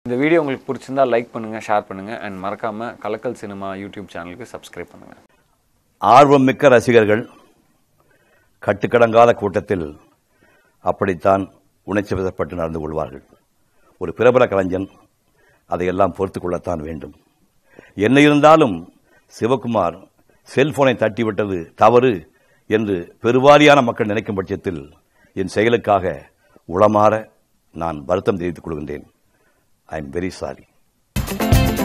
இந்த வீடியோ உங்களுக்கு பிடிச்சிருந்தா லைக் பண்ணுங்கள் ஷேர் பண்ணுங்கள் அண்ட் மறக்காமல் கலக்கல் சினிமா யூடியூப் சேனலுக்கு சப்ஸ்கிரைப் பண்ணுங்கள் ஆர்வமிக்க ரசிகர்கள் கட்டுக்கடங்காத கூட்டத்தில் அப்படித்தான் உணர்ச்சி வசப்பட்டு நடந்து கொள்வார்கள் ஒரு பிரபல கலைஞன் அதையெல்லாம் பொறுத்துக் கொள்ளத்தான் வேண்டும் என்ன இருந்தாலும் சிவகுமார் செல்போனை தட்டிவிட்டது தவறு என்று பெருவாரியான மக்கள் நினைக்கும் பட்சத்தில் என் செயலுக்காக உளமாற நான் வருத்தம் தெரிவித்துக் கொள்கின்றேன் ஐ எம் வெரி சாரி